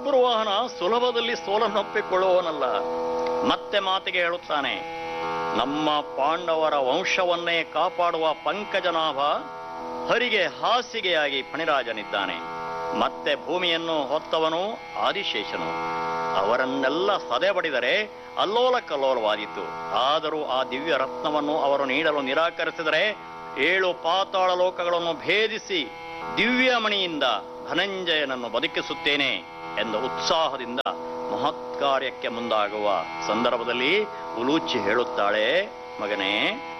ಬಬ್ರುವಾಹನ ಸುಲಭದಲ್ಲಿ ಸೋಲನ್ನೊಪ್ಪಿಕೊಳ್ಳುವವನಲ್ಲ ಮತ್ತೆ ಮಾತಿಗೆ ಹೇಳುತ್ತಾನೆ ನಮ್ಮ ಪಾಂಡವರ ವಂಶವನ್ನೇ ಕಾಪಾಡುವ ಪಂಕಜನಾಭ ಹರಿಗೆ ಹಾಸಿಗೆಯಾಗಿ ಫಣಿರಾಜನಿದ್ದಾನೆ ಮತ್ತೆ ಭೂಮಿಯನ್ನು ಹೊತ್ತವನು ಆದಿಶೇಷನು ಅವರನ್ನೆಲ್ಲ ಸದೆ ಬಡಿದರೆ ಅಲ್ಲೋಲ ಕಲ್ಲೋಲವಾದೀತು ಆದರೂ ಆ ದಿವ್ಯ ರತ್ನವನ್ನು ಅವರು ನೀಡಲು ನಿರಾಕರಿಸಿದರೆ ಏಳು ಪಾತಾಳ ಲೋಕಗಳನ್ನು ಭೇದಿಸಿ ದಿವ್ಯಮಣಿಯಿಂದ ಧನಂಜಯನನ್ನು ಬದುಕಿಸುತ್ತೇನೆ ಎಂದ ಉತ್ಸಾಹದಿಂದ ಮಹತ್ ಕಾರ್ಯಕ್ಕೆ ಮುಂದಾಗುವ ಸಂದರ್ಭದಲ್ಲಿ ಉಲೂಚಿ ಹೇಳುತ್ತಾಳೆ ಮಗನೇ